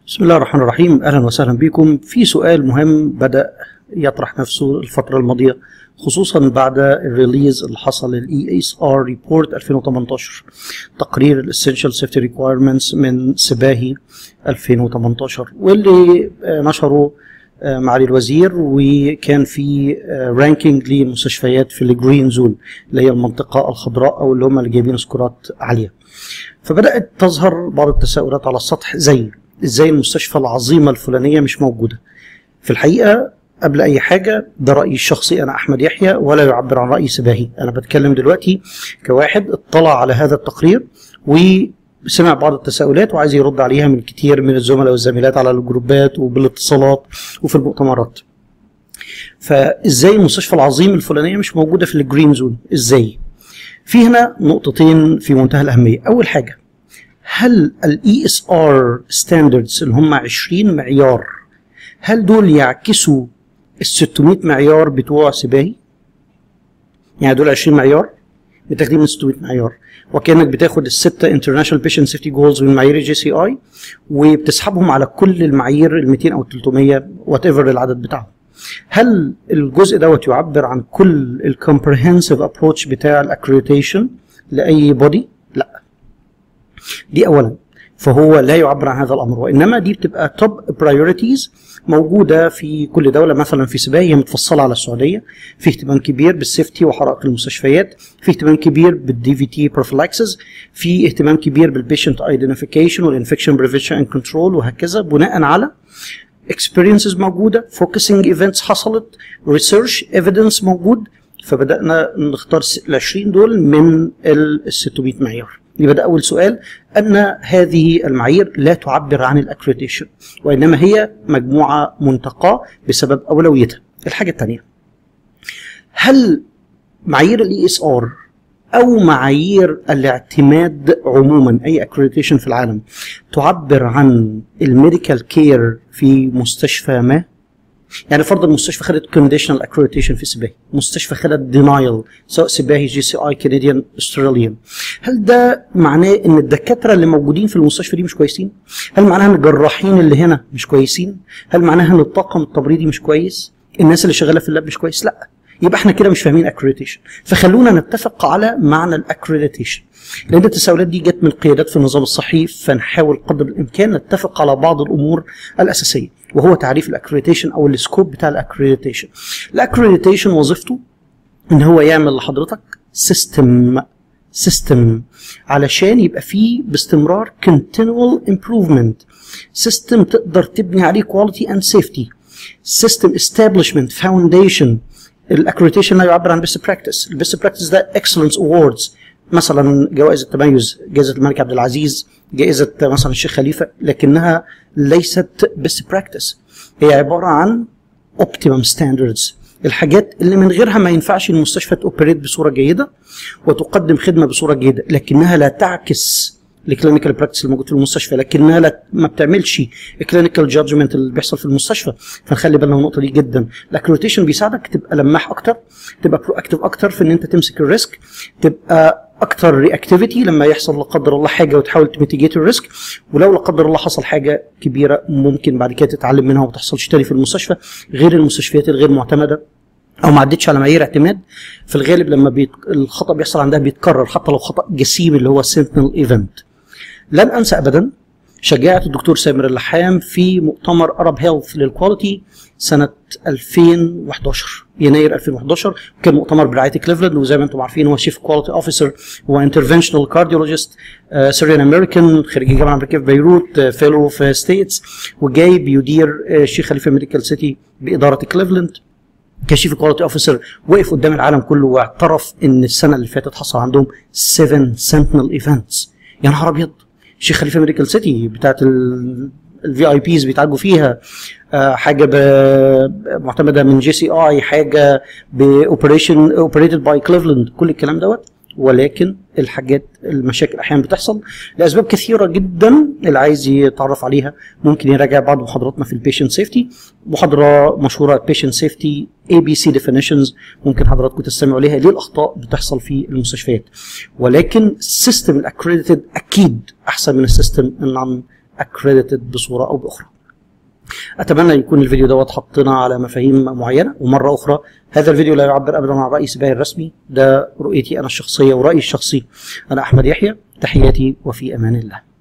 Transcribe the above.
بسم الله الرحمن الرحيم اهلا وسهلا بكم في سؤال مهم بدا يطرح نفسه الفتره الماضيه خصوصا بعد الريليز اللي حصل الاي اس ار ريبورت 2018 تقرير الاسينشال سيفتي ريكويرمنتس من سباهي 2018 واللي نشره معالي الوزير وكان في رانكينج للمستشفيات في الجرين زون اللي هي المنطقه الخضراء او اللي هم اللي جايبين سكورات عاليه فبدات تظهر بعض التساؤلات على السطح زي ازاي المستشفى العظيمه الفلانيه مش موجوده في الحقيقه قبل اي حاجه ده رايي الشخصي انا احمد يحيى ولا يعبر عن راي سباهي انا بتكلم دلوقتي كواحد اطلع على هذا التقرير وسمع بعض التساؤلات وعايز يرد عليها من كتير من الزملاء والزميلات على الجروبات وبالاتصالات وفي المؤتمرات فازاي المستشفى العظيم الفلانيه مش موجوده في الجرين زون ازاي في هنا نقطتين في منتهى الاهميه اول حاجه هل الاي اس ار ستاندردز اللي هم 20 معيار هل دول يعكسوا ال 600 معيار بتوع سباهي؟ يعني دول 20 معيار متاخدين من 600 معيار وكانك بتاخد الستة انترناشونال بيشنت سيفتي جولز من معايير الجي سي اي وبتسحبهم على كل المعايير ال 200 او 300 وات ايفر العدد بتاعهم. هل الجزء دوت يعبر عن كل الكومبريهنسيف ابروتش بتاع الاكريديشن لاي بودي؟ لا. دي اولا فهو لا يعبر عن هذا الامر وانما دي بتبقى توب برايورتيز موجوده في كل دوله مثلا في سباهي هي متفصله على السعوديه في اهتمام كبير بالسيفتي وحرائق المستشفيات في اهتمام كبير بالدي في تي بروفيلاكسز في اهتمام كبير بالبيشنت ايدنتيفيكيشن والانفكشن بريفنشن اند كنترول وهكذا بناء على اكسبيرينسز موجوده فوكسنج ايفنتس حصلت ريسيرش ايفيدنس موجود فبدانا نختار ال 20 دول من ال 600 معيار يبقى ده اول سؤال ان هذه المعايير لا تعبر عن الاكريديشن وانما هي مجموعه منتقاه بسبب اولويتها الحاجه الثانيه هل معايير الاي اس ار او معايير الاعتماد عموما اي اكريديشن في العالم تعبر عن الميديكال كير في مستشفى ما يعني فرض المستشفى خدت كونديشنال اكريديشن في سباهي مستشفى خدت دينايل سواء سباهي جي سي اي كنديان استراليان هل ده معناه ان الدكاتره اللي موجودين في المستشفى دي مش كويسين هل معناها ان الجراحين اللي هنا مش كويسين هل معناها ان الطاقم التبريدي مش كويس الناس اللي شغاله في اللاب مش كويس لا يبقى احنا كده مش فاهمين اكريديشن فخلونا نتفق على معنى الاكريديشن لان التساؤلات دي جت من قيادات في النظام الصحي فنحاول قدر الامكان نتفق على بعض الامور الاساسيه وهو تعريف الاكريديشن او السكوب بتاع الاكريديشن الاكريديشن وظيفته ان هو يعمل لحضرتك سيستم سيستم علشان يبقى فيه باستمرار continual improvement سيستم تقدر تبني عليه quality and safety system establishment foundation الاكريديشن لا يعبر عن بيست براكتس البيست براكتس ده اكسلنس اووردز مثلا جوائز التميز جائزه الملك عبد العزيز جائزه مثلا الشيخ خليفه لكنها ليست بيست براكتس هي عباره عن اوبتيمم ستاندردز الحاجات اللي من غيرها ما ينفعش المستشفى تأوبريت بصوره جيده وتقدم خدمه بصوره جيده لكنها لا تعكس الكلينيكال براكتس الموجود في المستشفى لكنها لا ما بتعملش الكلينيكال جادجمنت اللي بيحصل في المستشفى فنخلي بالنا من النقطه دي جدا الاكروتيشن بيساعدك تبقى لماح اكتر تبقى برو اكتف اكتر في ان انت تمسك الريسك تبقى اكتر رياكتيفيتي لما يحصل لا قدر الله حاجه وتحاول تميتيجيت الريسك ولو لا قدر الله حصل حاجه كبيره ممكن بعد كده تتعلم منها وما تحصلش تاني في المستشفى غير المستشفيات الغير معتمده او ما عدتش على معايير اعتماد في الغالب لما بيت... الخطا بيحصل عندها بيتكرر حتى لو خطا جسيم اللي هو سنتنل ايفنت لن انسى ابدا شجاعة الدكتور سامر اللحام في مؤتمر ارب هيلث للكواليتي سنة 2011 يناير 2011 كان مؤتمر برعاية كليفلاند وزي ما انتم عارفين هو شيف كواليتي اوفيسر هو انترفنشنال كارديولوجيست سيريان امريكان خريج الجامعة الأمريكية في بيروت فيلو في ستيتس وجاي بيدير الشيخ خليفة ميديكال سيتي بإدارة كليفلاند كشيف كواليتي اوفيسر وقف قدام العالم كله واعترف ان السنه اللي فاتت حصل عندهم 7 سنتنل ايفنتس يا نهار ابيض الشيخ خليفه ميديكال سيتي بتاعت الفي اي بيز بيتعالجوا فيها آه حاجه معتمده من جي سي اي حاجه باوبريشن اوبريتد باي كليفلاند كل الكلام دوت ولكن الحاجات المشاكل احيانا بتحصل لاسباب كثيره جدا اللي عايز يتعرف عليها ممكن يراجع بعض محاضراتنا في البيشنت سيفتي محاضره مشهوره بيشنت سيفتي اي بي سي ديفينيشنز ممكن حضراتكم تستمعوا ليها ليه الاخطاء بتحصل في المستشفيات ولكن السيستم الاكريديتد اكيد احسن من السيستم النون accredited بصوره او باخرى اتمنى يكون الفيديو دوت حطنا على مفاهيم معينه ومره اخرى هذا الفيديو لا يعبر ابدا عن راي سباعي الرسمي ده رؤيتي انا الشخصيه ورايي الشخصي انا احمد يحيى تحياتي وفي امان الله